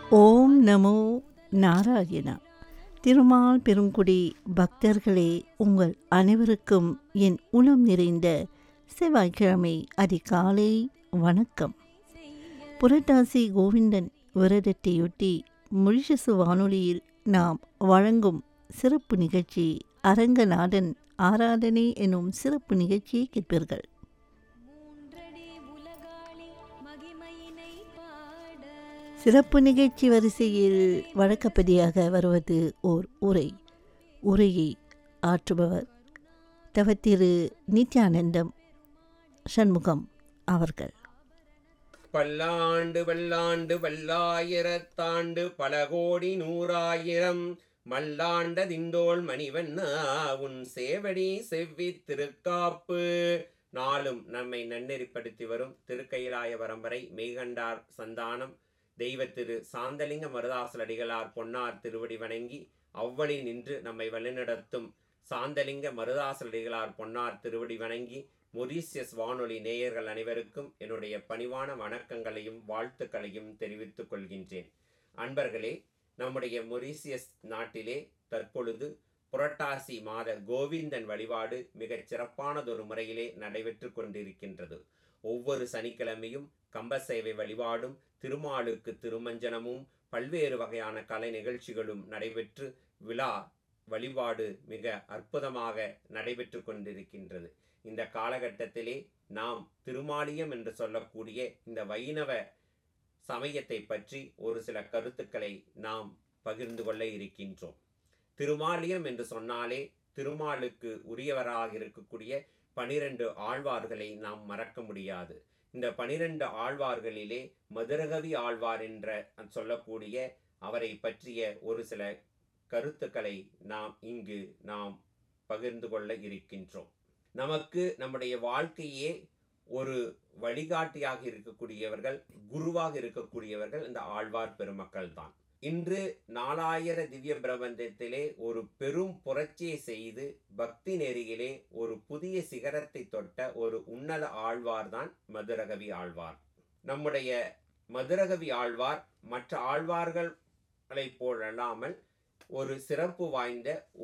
ஓம் நமோ நாராயணா திருமால் பெருங்குடி பக்தர்களே உங்கள் அனைவருக்கும் என் உளம் நிறைந்த செவ்வாய்க்கிழமை அதிகாலை வணக்கம் புரட்டாசி கோவிந்தன் விரதத்தையொட்டி மொழிஷசு வானொலியில் நாம் வழங்கும் சிறப்பு நிகழ்ச்சி அரங்கநாதன் ஆராதனை எனும் சிறப்பு நிகழ்ச்சியை கேட்பீர்கள் மூன்றடி உலகாளி மகிமையினை பாட சிறப்பு நிகழ்ச்சி வரிசையில் வழக்கப்படியாக வருவது ஓர் உரை உரையை ஆற்றுபவர் தவத்திரு நித்யானந்தம் சண்முகம் அவர்கள் பல்லாண்டு பல்லாண்டு பல்லாயிரத்தாண்டு பல கோடி நூறாயிரம் மல்லாண்ட திண்டோள் மணிவண்ணா உன் சேவடி செவ்வி திருக்காப்பு நாளும் நம்மை நன்னெறிப்படுத்தி வரும் திருக்கயிலாய பரம்பரை மெய்கண்டார் சந்தானம் தெய்வ திரு சாந்தலிங்க மருதாசல் அடிகளார் பொன்னார் திருவடி வணங்கி அவ்வழி நின்று நம்மை வழிநடத்தும் சாந்தலிங்க மருதாசல் அடிகளார் பொன்னார் திருவடி வணங்கி மொரீசியஸ் வானொலி நேயர்கள் அனைவருக்கும் என்னுடைய பணிவான வணக்கங்களையும் வாழ்த்துக்களையும் தெரிவித்துக் கொள்கின்றேன் அன்பர்களே நம்முடைய மொரீசியஸ் நாட்டிலே தற்பொழுது புரட்டாசி மாத கோவிந்தன் வழிபாடு மிகச் சிறப்பானதொரு முறையிலே நடைபெற்று கொண்டிருக்கின்றது ஒவ்வொரு சனிக்கிழமையும் கம்பசேவை வழிபாடும் திருமாலுக்கு திருமஞ்சனமும் பல்வேறு வகையான கலை நிகழ்ச்சிகளும் நடைபெற்று விழா வழிபாடு மிக அற்புதமாக நடைபெற்று கொண்டிருக்கின்றது இந்த காலகட்டத்திலே நாம் திருமாலியம் என்று சொல்லக்கூடிய இந்த வைணவ சமயத்தை பற்றி ஒரு சில கருத்துக்களை நாம் பகிர்ந்து கொள்ள இருக்கின்றோம் திருமாலியம் என்று சொன்னாலே திருமாலுக்கு உரியவராக இருக்கக்கூடிய பனிரெண்டு ஆழ்வார்களை நாம் மறக்க முடியாது இந்த பனிரெண்டு ஆழ்வார்களிலே மதுரகவி ஆழ்வார் என்ற சொல்லக்கூடிய அவரை பற்றிய ஒரு சில கருத்துக்களை நாம் இங்கு நாம் பகிர்ந்து கொள்ள இருக்கின்றோம் நமக்கு நம்முடைய வாழ்க்கையே ஒரு வழிகாட்டியாக இருக்கக்கூடியவர்கள் குருவாக இருக்கக்கூடியவர்கள் இந்த ஆழ்வார் பெருமக்கள் தான் இன்று நாலாயிர திவ்ய பிரபந்தத்திலே ஒரு பெரும் புரட்சியை செய்து பக்தி நெறியிலே ஒரு புதிய சிகரத்தை தொட்ட ஒரு உன்னத ஆழ்வார் தான் மதுரகவி ஆழ்வார் நம்முடைய மதுரகவி ஆழ்வார் மற்ற ஆழ்வார்களைப் போலல்லாமல் ஒரு சிறப்பு வாய்ந்த